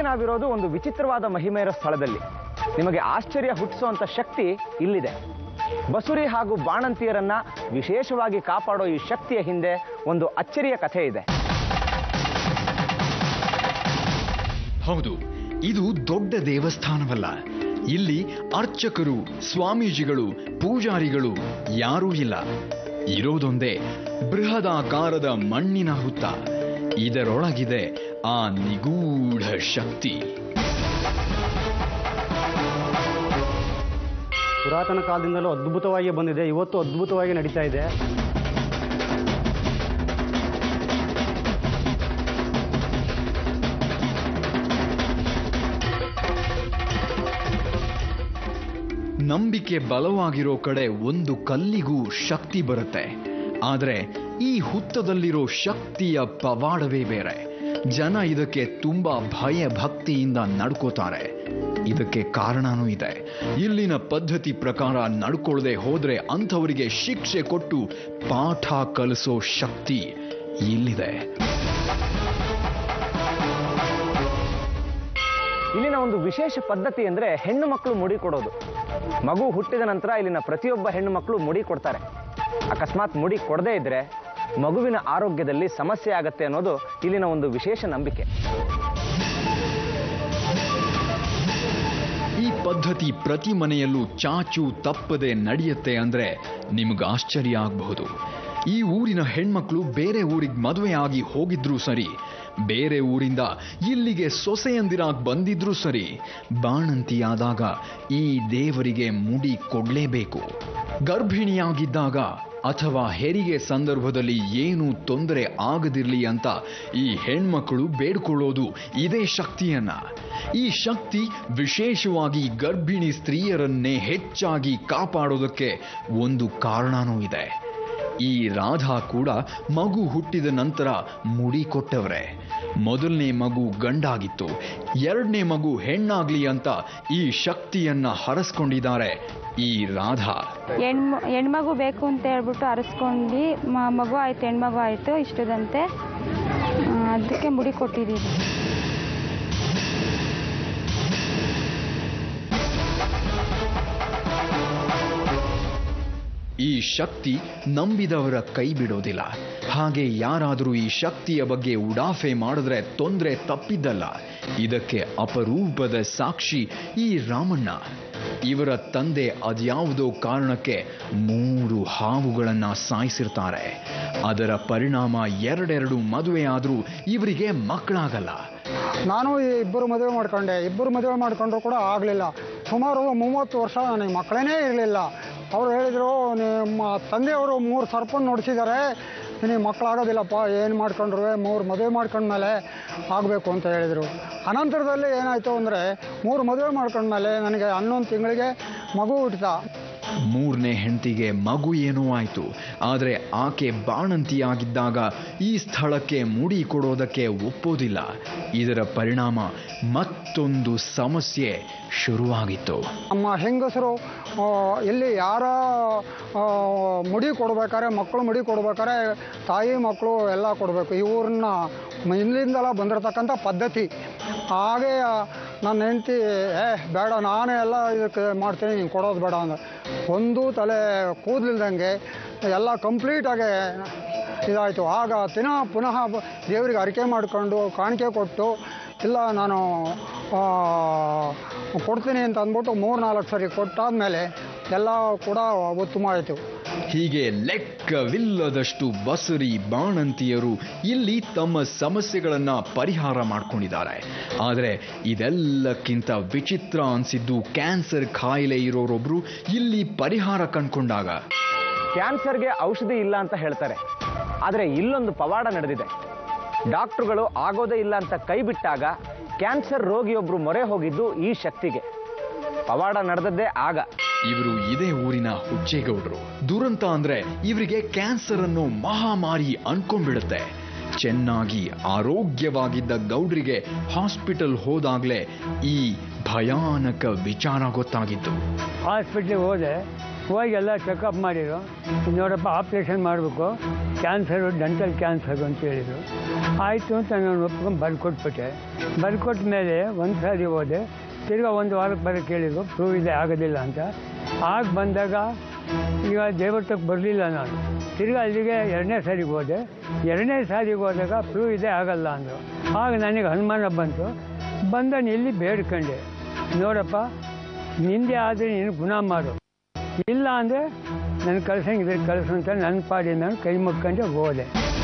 ನಾವಿರೋದು ಒಂದು ವಿಚಿತ್ರವಾದ ಮಹಿಮೆ ಇರೋ ಸ್ಥಳದಲ್ಲಿ ನಿಮಗೆ ಆಶ್ಚರ್ಯ ಹುಟ್ಟಿಸುವಂತ ಶಕ್ತಿ ಇಲ್ಲಿದೆ ಬಸುರಿ ಹಾಗೂ ಬಾಣಂತಿಯರನ್ನ ವಿಶೇಷವಾಗಿ ಕಾಪಾಡೋ ಈ ಶಕ್ತಿಯ ಹಿಂದೆ ಒಂದು ಅಚ್ಚರಿಯ ಕಥೆ ಇದೆ ಹೌದು ಇದು ದೊಡ್ಡ ದೇವಸ್ಥಾನವಲ್ಲ ಇಲ್ಲಿ ಅರ್ಚಕರು ಸ್ವಾಮೀಜಿಗಳು ಪೂಜಾರಿಗಳು ಯಾರೂ ಇಲ್ಲ ಇರೋದೊಂದೇ ಬೃಹದಾಕಾರದ ಮಣ್ಣಿನ ಹುತ್ತ ಇದರೊಳಗಿದೆ ಆ ನಿಗೂಢ ಶಕ್ತಿ ಪುರಾತನ ಕಾಲದಿಂದಲೂ ಅದ್ಭುತವಾಗಿ ಬಂದಿದೆ ಇವತ್ತು ಅದ್ಭುತವಾಗಿ ನಡೀತಾ ಇದೆ ನಂಬಿಕೆ ಬಲವಾಗಿರೋ ಕಡೆ ಒಂದು ಕಲ್ಲಿಗೂ ಶಕ್ತಿ ಬರುತ್ತೆ ಆದರೆ ಈ ಹುತ್ತದಲ್ಲಿರೋ ಶಕ್ತಿಯ ಪವಾಡವೇ ಬೇರೆ ಜನ ಇದಕ್ಕೆ ತುಂಬಾ ಭಯ ಭಕ್ತಿಯಿಂದ ನಡ್ಕೋತಾರೆ ಇದಕ್ಕೆ ಕಾರಣನೂ ಇದೆ ಇಲ್ಲಿನ ಪದ್ಧತಿ ಪ್ರಕಾರ ನಡ್ಕೊಳ್ಳದೆ ಹೋದ್ರೆ ಅಂಥವರಿಗೆ ಶಿಕ್ಷೆ ಕೊಟ್ಟು ಪಾಠ ಕಲಿಸೋ ಶಕ್ತಿ ಇಲ್ಲಿದೆ ಇಲ್ಲಿನ ಒಂದು ವಿಶೇಷ ಪದ್ಧತಿ ಅಂದ್ರೆ ಹೆಣ್ಣು ಮಕ್ಕಳು ಮುಡಿ ಕೊಡೋದು ಮಗು ಹುಟ್ಟಿದ ನಂತರ ಇಲ್ಲಿನ ಪ್ರತಿಯೊಬ್ಬ ಹೆಣ್ಣು ಮಕ್ಕಳು ಮುಡಿ ಕೊಡ್ತಾರೆ ಅಕಸ್ಮಾತ್ ಮುಡಿ ಕೊಡದೇ ಇದ್ರೆ ಮಗುವಿನ ಆರೋಗ್ಯದಲ್ಲಿ ಸಮಸ್ಯೆ ಆಗತ್ತೆ ಅನ್ನೋದು ಇಲ್ಲಿನ ಒಂದು ವಿಶೇಷ ನಂಬಿಕೆ ಈ ಪದ್ಧತಿ ಪ್ರತಿ ಮನೆಯಲ್ಲೂ ಚಾಚು ತಪ್ಪದೆ ನಡೆಯುತ್ತೆ ಅಂದ್ರೆ ನಿಮ್ಗೆ ಆಶ್ಚರ್ಯ ಆಗಬಹುದು ಈ ಊರಿನ ಹೆಣ್ಮಕ್ಳು ಬೇರೆ ಊರಿಗೆ ಮದುವೆ ಆಗಿ ಹೋಗಿದ್ರು ಸರಿ ಬೇರೆ ಊರಿಂದ ಇಲ್ಲಿಗೆ ಸೊಸೆಯಂದಿರಾಗ್ ಬಂದಿದ್ರು ಸರಿ ಬಾಣಂತಿಯಾದಾಗ ಈ ದೇವರಿಗೆ ಮುಡಿ ಕೊಡ್ಲೇಬೇಕು ಗರ್ಭಿಣಿಯಾಗಿದ್ದಾಗ ಅಥವಾ ಹೆರಿಗೆ ಸಂದರ್ಭದಲ್ಲಿ ಏನು ತೊಂದರೆ ಆಗದಿರಲಿ ಅಂತ ಈ ಹೆಣ್ಮಕ್ಳು ಬೇಡ್ಕೊಳ್ಳೋದು ಇದೇ ಶಕ್ತಿಯನ್ನ ಈ ಶಕ್ತಿ ವಿಶೇಷವಾಗಿ ಗರ್ಭಿಣಿ ಸ್ತ್ರೀಯರನ್ನೇ ಹೆಚ್ಚಾಗಿ ಕಾಪಾಡೋದಕ್ಕೆ ಒಂದು ಕಾರಣನೂ ಇದೆ ಈ ರಾಧಾ ಕೂಡ ಮಗು ಹುಟ್ಟಿದ ನಂತರ ಮುಡಿ ಕೊಟ್ಟವರೇ ಮೊದಲನೇ ಮಗು ಗಂಡಾಗಿತ್ತು ಎರಡನೇ ಮಗು ಹೆಣ್ಣಾಗ್ಲಿ ಅಂತ ಈ ಶಕ್ತಿಯನ್ನ ಹರಸ್ಕೊಂಡಿದ್ದಾರೆ ಈ ರಾಧಾ ಹೆಣ್ಮ ಹೆಣ್ಮಗು ಬೇಕು ಅಂತ ಹೇಳ್ಬಿಟ್ಟು ಅರಸ್ಕೊಂಡು ಮ- ಮಗು ಆಯಿತು ಹೆಣ್ಮಗು ಆಯಿತು ಇಷ್ಟದಂತೆ ಆ, ಅದಕ್ಕೆ ಮುಡಿ ಕೊಟ್ಟಿದ್ದೀವಿ ಈ ಶಕ್ತಿ ನಂಬಿದವರ ಕೈ ಬಿಡೋದಿಲ್ಲ ಹಾಗೆ ಯಾರಾದರೂ ಈ ಶಕ್ತಿಯ ಬಗ್ಗೆ ಉಡಾಫೆ ಮಾಡಿದ್ರೆ ತೊಂದರೆ ತಪ್ಪಿದ್ದಲ್ಲ ಇದಕ್ಕೆ ಅಪರೂಪದ ಸಾಕ್ಷಿ ಈ ರಾಮಣ್ಣ ಇವರ ತಂದೆ ಅದ್ಯಾವುದೋ ಕಾರಣಕ್ಕೆ ಮೂರು ಹಾವುಗಳನ್ನ ಸಾಯಿಸಿರ್ತಾರೆ ಅದರ ಪರಿಣಾಮ ಎರಡೆರಡು ಮದುವೆ ಆದರೂ ಇವರಿಗೆ ಮಕ್ಕಳಾಗಲ್ಲ ನಾನು ಈ ಇಬ್ಬರು ಮದುವೆ ಮಾಡ್ಕೊಂಡೆ ಇಬ್ಬರು ಮದುವೆ ಮಾಡ್ಕೊಂಡ್ರು ಕೂಡ ಆಗಲಿಲ್ಲ ಸುಮಾರು ಮೂವತ್ತು ವರ್ಷ ನನಗೆ ಮಕ್ಕಳೇ ಇರಲಿಲ್ಲ ಅವ್ರು ಹೇಳಿದರು ನಿಮ್ಮ ತಂದೆಯವರು ಮೂರು ಸರ್ಪನ್ನು ನೋಡಿಸಿದ್ದಾರೆ ನಿನಗೆ ಮಕ್ಕಳಾಗೋದಿಲ್ಲಪ್ಪ ಏನು ಮಾಡ್ಕೊಂಡ್ರು ಮೂರು ಮದುವೆ ಮಾಡ್ಕೊಂಡ್ಮೇಲೆ ಆಗಬೇಕು ಅಂತ ಹೇಳಿದರು ಅನಂತರದಲ್ಲಿ ಏನಾಯಿತು ಅಂದರೆ ಮೂರು ಮದುವೆ ಮಾಡ್ಕೊಂಡ್ಮೇಲೆ ನನಗೆ ಹನ್ನೊಂದು ತಿಂಗಳಿಗೆ ಮಗು ಹುಟ್ಟಿದ ಮೂರನೇ ಹೆಂಡತಿಗೆ ಮಗು ಏನೋ ಆಯ್ತು ಆದರೆ ಆಕೆ ಬಾಣಂತಿಯಾಗಿದ್ದಾಗ ಈ ಸ್ಥಳಕ್ಕೆ ಮುಡಿ ಕೊಡೋದಕ್ಕೆ ಒಪ್ಪೋದಿಲ್ಲ ಇದರ ಪರಿಣಾಮ ಮತ್ತೊಂದು ಸಮಸ್ಯೆ ಶುರುವಾಗಿತ್ತು ನಮ್ಮ ಹೆಂಗಸರು ಆ, ಇಲ್ಲಿ ಯಾರ ಆ, ಮುಡಿ ಕೊಡ್ಬೇಕಾದ್ರೆ ಮಕ್ಕಳು ಮುಡಿ ಕೊಡ್ಬೇಕಾದ್ರೆ ತಾಯಿ ಮಕ್ಕಳು ಎಲ್ಲ ಕೊಡಬೇಕು ಈ ಊರನ್ನ ಇಲ್ಲಿಂದೆಲ್ಲ ಬಂದಿರತಕ್ಕಂಥ ಪದ್ಧತಿ ಹಾಗೆ ನನ್ನ ಹೆಂಡತಿ ಏ ಬೇಡ ನಾನೇ ಎಲ್ಲ ಇದಕ್ಕೆ ಮಾಡ್ತೀನಿ ನೀನು ಕೊಡೋದು ಬೇಡ ಅಂದ್ರೆ ಒಂದು ತಲೆ ಕೂದಲಿಲ್ದಂಗೆ ಎಲ್ಲ ಕಂಪ್ಲೀಟಾಗಿ ಇದಾಯಿತು ಆಗ ದಿನ ಪುನಃ ಬ- ದೇವರಿಗೆ ಅರಿಕೆ ಮಾಡಿಕೊಂಡು ಕಾಣಿಕೆ ಕೊಟ್ಟು ಇಲ್ಲ ನಾನು ಆ, ಕೊಡ್ತೀನಿ ಅಂತ ಅಂದ್ಬಿಟ್ಟು ಮೂರು ನಾಲ್ಕು ಸರಿ ಕೊಟ್ಟಾದ್ಮೇಲೆ ಎಲ್ಲ ಕೂಡ ಉತ್ತಮ ಆಯಿತು ಹೀಗೆ ಲೆಕ್ಕವಿಲ್ಲದಷ್ಟು ಬಸುರಿ ಬಾಣಂತಿಯರು ಇಲ್ಲಿ ತಮ್ಮ ಸಮಸ್ಯೆಗಳನ್ನ ಪರಿಹಾರ ಮಾಡ್ಕೊಂಡಿದ್ದಾರೆ ಆದರೆ ಇದೆಲ್ಲಕ್ಕಿಂತ ವಿಚಿತ್ರ ಅನ್ಸಿದ್ದು ಕ್ಯಾನ್ಸರ್ ಕಾಯಿಲೆ ಇರೋರೊಬ್ರು ಇಲ್ಲಿ ಪರಿಹಾರ ಕಂಡ್ಕೊಂಡಾಗ ಕ್ಯಾನ್ಸರ್ಗೆ ಔಷಧಿ ಇಲ್ಲ ಅಂತ ಹೇಳ್ತಾರೆ ಆದರೆ ಇಲ್ಲೊಂದು ಪವಾಡ ನಡೆದಿದೆ ಡಾಕ್ಟರ್ಗಳು ಆಗೋದೇ ಇಲ್ಲ ಅಂತ ಕೈ ಬಿಟ್ಟಾಗ ಕ್ಯಾನ್ಸರ್ ರೋಗಿಯೊಬ್ರು ಮೊರೆ ಹೋಗಿದ್ದು ಈ ಶಕ್ತಿಗೆ ಪವಾಡ ನಡೆದದ್ದೇ ಆಗ ಇವರು ಇದೇ ಊರಿನ ಹುಚ್ಚೇಗೌಡರು ದುರಂತ ಅಂದ್ರೆ ಇವರಿಗೆ ಕ್ಯಾನ್ಸರ್ ಅನ್ನೋ ಮಹಾಮಾರಿ ಅನ್ಕೊಂಡ್ಬಿಡುತ್ತೆ ಚೆನ್ನಾಗಿ ಆರೋಗ್ಯವಾಗಿದ್ದ ಗೌಡ್ರಿಗೆ ಹಾಸ್ಪಿಟಲ್ ಹೋದಾಗ್ಲೇ ಈ ಭಯಾನಕ ವಿಚಾರ ಗೊತ್ತಾಗಿತ್ತು ಹಾಸ್ಪಿಟ್ಲಿಗೆ ಹೋದೆ ಹೋಗಿ ಎಲ್ಲ ಚೆಕಪ್ ಮಾಡಿದ್ರು ನೋಡಪ್ಪ ಆಪ್ರೇಷನ್ ಮಾಡಬೇಕು ಕ್ಯಾನ್ಸರು ಡೆಂಟಲ್ ಕ್ಯಾನ್ಸರು ಅಂತ ಹೇಳಿದರು ಆಯಿತು ಅಂತ ನಾನು ಒಪ್ಕೊಂಡು ಬರ್ಕೊಟ್ಬಿಟ್ಟೆ ಬರ್ಕೊಟ್ಟ ಮೇಲೆ ಒಂದು ಸಾರಿ ಹೋದೆ ತಿರ್ಗಾ ಒಂದು ವಾರಕ್ಕೆ ಬರೋಕ್ಕೆ ಹೇಳಿದ್ರು ಪ್ರೂವ್ ಇದೆ ಆಗೋದಿಲ್ಲ ಅಂತ ಆಗ ಬಂದಾಗ ಈಗ ದೇವತ್ತಕ್ಕೆ ಬರಲಿಲ್ಲ ನಾನು ತಿರ್ಗಾ ಅಲ್ಲಿಗೆ ಎರಡನೇ ಸಾರಿಗೆ ಹೋದೆ ಎರಡನೇ ಸಾರಿಗೆ ಹೋದಾಗ ಪ್ರೂವ್ ಇದೆ ಆಗಲ್ಲ ಅಂದರು ಆಗ ನನಗೆ ಅನುಮಾನ ಬಂತು ಬಂದ ಇಲ್ಲಿ ಬೇಡ್ಕೊಂಡೆ ನೋಡಪ್ಪ ನಿಂದೆ ಆದರೆ ನೀನು ಗುಣ ಮಾಡು ಇಲ್ಲ ಅಂದರೆ ನನ್ನ ಕಳ್ಸಂಗಿದ್ರೆ ಕಳಿಸು ಅಂತ ನನ್ನ ಪಾಡಿ ನಾನು ಕೈ ಮುಕ್ಕೊಂಡು ಹೋದೆ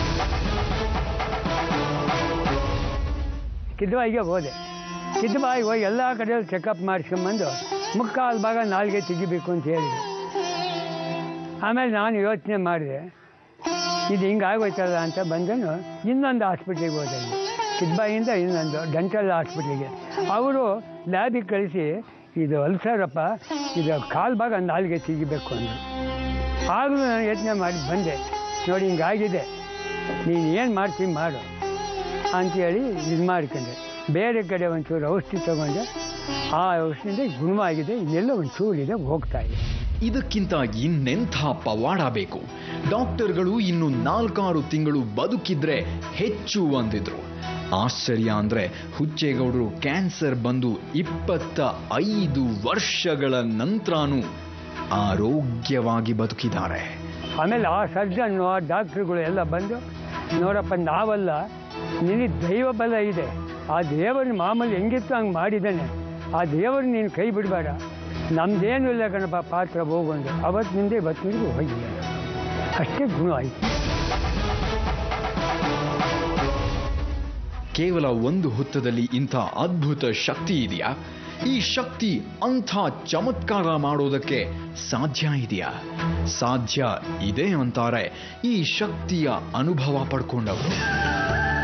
ಕಿದ್ವಾಯಿಗೆ ಹೋದೆ ಕಿದ್ವಾಯಿ ಹೋಗಿ ಎಲ್ಲ ಕಡೆಯಲ್ಲಿ ಚೆಕಪ್ ಮಾಡಿಸ್ಕೊಂಬಂದು ಮುಕ್ಕಾಲು ಭಾಗ ನಾಲ್ಗೆ ತೆಗಿಬೇಕು ಅಂತ ಹೇಳಿದ್ರು ಆಮೇಲೆ ನಾನು ಯೋಚನೆ ಮಾಡಿದೆ ಇದು ಹಿಂಗಾಗೋಯ್ತಲ್ಲ ಅಂತ ಬಂದನು ಇನ್ನೊಂದು ಹಾಸ್ಪಿಟ್ಲಿಗೆ ಹೋದೆ ಇಲ್ಲಿ. ಕಿದ್ಬಾಯಿಂದ ಇನ್ನೊಂದು ಡೆಂಟಲ್ ಹಾಸ್ಪಿಟ್ಲಿಗೆ ಅವರು ಲ್ಯಾಬಿಗೆ ಕಳಿಸಿ ಇದು ಅಲ್ಸರಪ್ಪ ಇದು ಕಾಲು ಭಾಗ ನಾಲ್ಗೆ ತೆಗಿಬೇಕು ಅಂದರು ಆಗಲೂ ನಾನು ಯೋಚನೆ ಮಾಡಿ ಬಂದೆ ನೋಡಿ ಹಿಂಗಾಗಿದೆ ನೀನು ಏನು ಮಾಡ್ತೀನಿ ಮಾಡು ಅಂಥೇಳಿ ಇದು ಮಾಡ್ಕೊಂಡೆ ಬೇರೆ ಕಡೆ ಒಂಚೂರು ಔಷಧಿ ತಗೊಂಡೆ ಆ ಔಷಧಿಯಿಂದ ಗುಣವಾಗಿದೆ ಇನ್ನೆಲ್ಲ ಒಂಚೂರು ಇದೆ ಹೋಗ್ತಾ ಇದೆ ಇದಕ್ಕಿಂತ ಇನ್ನೆಂಥ ಪವಾಡ ಬೇಕು ಡಾಕ್ಟರ್ಗಳು ಇನ್ನು ನಾಲ್ಕಾರು ತಿಂಗಳು ಬದುಕಿದ್ರೆ ಹೆಚ್ಚು ಅಂದಿದ್ರು ಆಶ್ಚರ್ಯ ಅಂದ್ರೆ ಹುಚ್ಚೇಗೌಡರು ಕ್ಯಾನ್ಸರ್ ಬಂದು ಇಪ್ಪತ್ತ ಐದು ವರ್ಷಗಳ ನಂತರನೂ ಆರೋಗ್ಯವಾಗಿ ಬದುಕಿದ್ದಾರೆ ಆಮೇಲೆ ಆ ಸರ್ಜನ್ನು ಆ ಡಾಕ್ಟ್ರುಗಳು ಎಲ್ಲ ಬಂದು ನೋಡಪ್ಪ ನಾವಲ್ಲ ನಿನಗೆ ದೈವ ಬಲ ಇದೆ ಆ ದೇವರು ಮಾಮೂಲಿ ಹೆಂಗಿತ್ತು ಹಂಗೆ ಮಾಡಿದ್ದಾನೆ ಆ ದೇವರು ನೀನು ಕೈ ಬಿಡಬೇಡ ನಮ್ದೇನು ಇಲ್ಲ ಕಣಪ್ಪ ಪಾತ್ರ ಹೋಗೊಂಡು ಅವತ್ತಿನಿಂದ ಇವತ್ತಿನಿಂದ ಹೋಗಿಲ್ಲ ಅಷ್ಟೇ ಗುಣ ಆಯಿತು ಕೇವಲ ಒಂದು ಹುತ್ತದಲ್ಲಿ ಇಂಥ ಅದ್ಭುತ ಶಕ್ತಿ ಇದೆಯಾ ಈ ಶಕ್ತಿ ಅಂಥ ಚಮತ್ಕಾರ ಮಾಡೋದಕ್ಕೆ ಸಾಧ್ಯ ಇದೆಯಾ ಸಾಧ್ಯ ಇದೆ ಅಂತಾರೆ ಈ ಶಕ್ತಿಯ ಅನುಭವ ಪಡ್ಕೊಂಡವರು